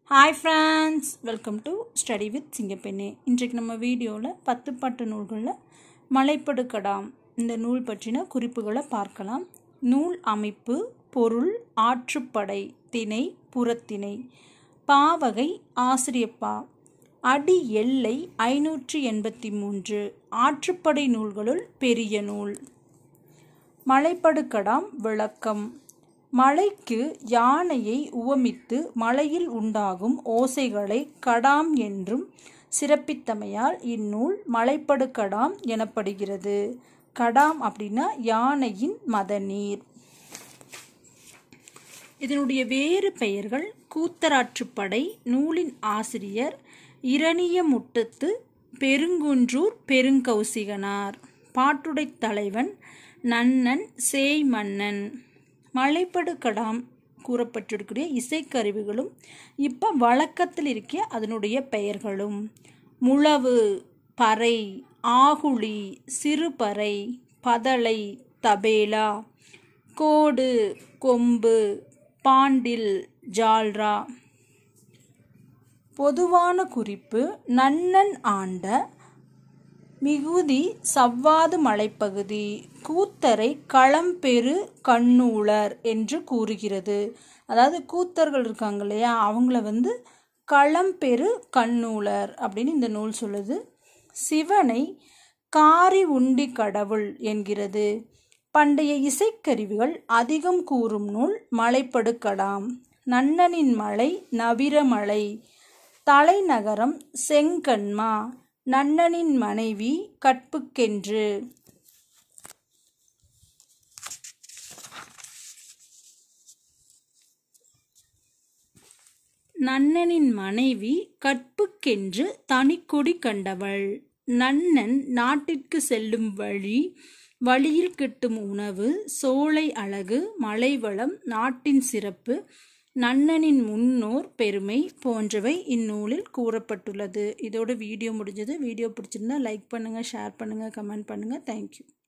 hi friends welcome to study with Singappenne இன்றைக்கு நம்ம வீடியோவில் பத்து பாட்டு நூல்களில் மலைப்படுக்கடாம் இந்த நூல் பற்றின குறிப்புகளை பார்க்கலாம் நூல் அமைப்பு பொருள் ஆற்றுப்படை திணை புறத்திணை பாவகை ஆசிரியப்பா அடி எல்லை ஐநூற்றி எண்பத்தி மூன்று ஆற்றுப்படை நூல்களுள் பெரிய நூல் மலைப்படுக்கடாம் விளக்கம் மலைக்கு யானையை உவமித்து மலையில் உண்டாகும் ஓசைகளை கடாம் என்றும் சிறப்பித்தமையால் இந்நூல் மலைப்படுக்கடாம் எனப்படுகிறது கடாம் அப்படின்னா யானையின் மதநீர் இதனுடைய வேறு பெயர்கள் கூத்தராற்றுப்படை நூலின் ஆசிரியர் இரணிய முட்டத்து பெருங்குன்றூர் பெருங்கௌசிகனார் பாட்டுடை தலைவன் நன்னன் சேய் மன்னன் மலைப்படு கடாம் கூறப்பட்டிருக்கிற இசைக்கருவிகளும் இப்போ வழக்கத்தில் இருக்க அதனுடைய பெயர்களும் முழவு பறை ஆகுழி சிறுபறை பதலை தபேலா கோடு கொம்பு பாண்டில் ஜால்ரா பொதுவான குறிப்பு நன்னன் ஆண்ட மிகுதி சவ்வாது மலைப்பகுதி கூத்தரை களம்பெரு கண்ணூளர் என்று கூறுகிறது அதாவது கூத்தர்கள் இருக்காங்க இல்லையா அவங்கள வந்து களம்பெரு கண்ணூளர் அப்படின்னு இந்த நூல் சொல்லுது சிவனை காரி உண்டி கடவுள் என்கிறது பண்டைய இசைக்கருவிகள் அதிகம் கூறும் நூல் மலைப்படுக்கடாம் நன்னனின் மலை நவிரமலை தலைநகரம் செங்கண்மா நன்னனின் மனைவி கற்புக்கென்று நன்னனின் மனைவி கற்புக்கென்று தனிக்கொடி கண்டவள் நன்னன் நாட்டிற்கு செல்லும் வழி வழியில் கிட்டும் உணவு சோலை அழகு மலைவளம் நாட்டின் சிறப்பு நன்னனின் முன்னோர் பெருமை போன்றவை இந்நூலில் கூறப்பட்டுள்ளது இதோட வீடியோ முடிஞ்சது வீடியோ பிடிச்சிருந்தா லைக் பண்ணுங்கள் ஷேர் பண்ணுங்கள் கமெண்ட் பண்ணுங்கள் தேங்க்யூ